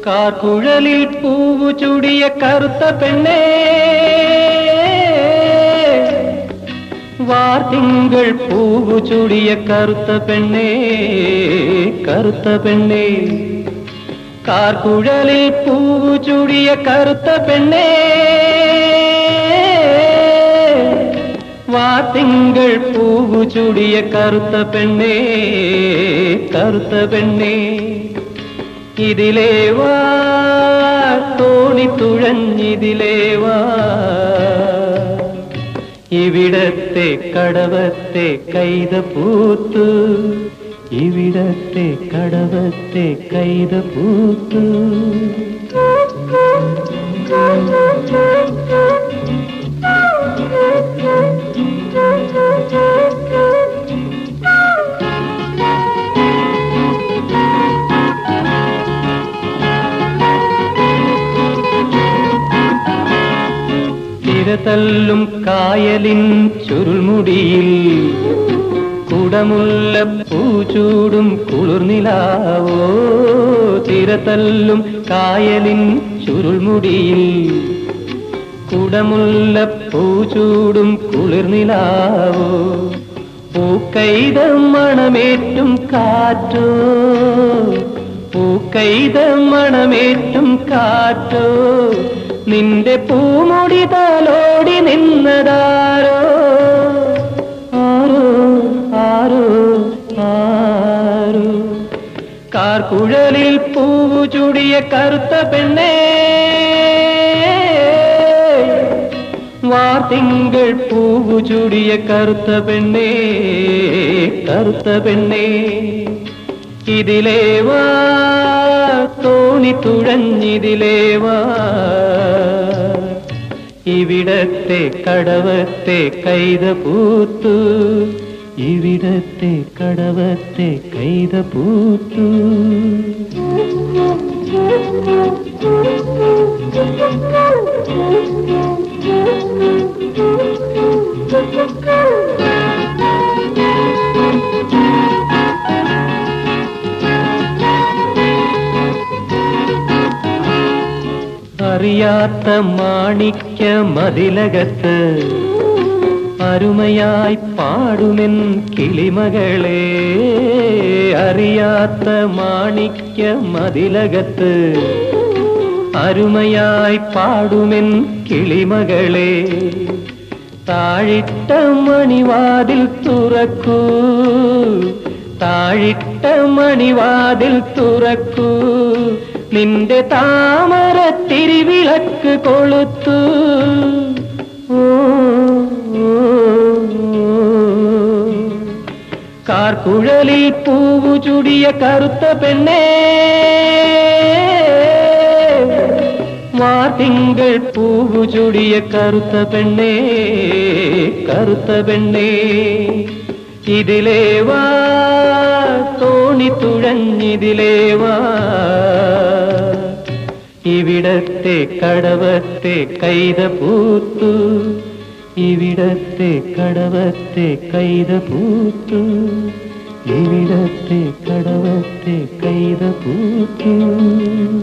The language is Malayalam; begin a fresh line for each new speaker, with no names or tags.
കാർക്കുഴലിൽ പൂവു ചൂടിയ കറുത്ത പെണ്ണേ വാർത്തിങ്കൾ പൂവു ചൂടിയ കറുത്ത പെണ്ണേ കറുത്ത പെണ്ണേ കാർക്കുഴലിൽ പൂവു ചൂടിയ കറുത്ത പെണ്ണേ വാത്തിങ്കൾ പൂവു ചൂടിയ കറുത്ത പെണ്ണേ കറുത്ത പെണ്ണേ ഇതിലേ വാ തോണി തുഴഞ്ഞിതിലേ വാ ഇവിടത്തെ കടവത്തെ കൈത പൂത്തു ഇവിടത്തെ കടവത്തെ കൈത പൂത്തു തിരതല്ലും കായലിൻ ചുരുൾമുടിയിൽ കുടമുല്ല പൂച്ചൂടും കുളിർനിലാവോ തിരതല്ലും കായലിൻ ചുരുൾമുടിയിൽ കുടമുല്ല പൂച്ചൂടും കുളിർനിലാവോ പൂക്കൈത മണമേറ്റും കാറ്റോ പൂക്കൈത മണമേറ്റും കാറ്റോ നിന്റെ പൂമുടി തലോടി നിന്നതാരോ ആരോ ആരോ ആരോ കാർക്കുഴലിൽ പൂവു ചൂടിയ കറുത്ത പെണ്ണേ വാർത്തിങ്കൾ പൂവു ചൂടിയ കറുത്ത പെണ്ണേ കറുത്ത പെണ്ണേ ഇതിലേ വാ തോണി തുഴഞ്ഞിതിലേ വാ ഇവിടത്തെ കടവത്തെ കൈത പൂത്തു ഇവിടത്തെ കടവത്തെ കൈത പൂത്തു അറിയാത്ത മാണിക്യ മതിലകത്ത് അരുമയായി പാടുമെൻ കിളിമകളെ അറിയാത്ത മാണിക്യ മതിലകത്ത് അരുമയായി പാടുമെൻ കിളിമകളെ താഴിട്ട മണിവാതിൽ തുറക്കൂ താഴിട്ട മണിവാതിൽ തുറക്കൂ നിന്റെ താമര തിരിവിളക്ക് കൊളുത്തു ഓ, ഓ, ഓ. കാർക്കുഴലിൽ പൂവു ചുടിയ കറുത്ത പെണ്ണേ വാതിങ്കൾ പൂവു ചുടിയ കറുത്ത പെണ്ണേ കറുത്ത പെണ്ണേ ഇതിലേ വാ തോണി തുഴഞ്ഞിതിലേ വാ ഇവിടത്തെ കടവത്തെ കൈത പൂത്തു ഇവിടത്തെ കടവത്തെ കൈത പൂത്തു ഇവിടത്തെ കടവത്തെ കൈത പൂത്തു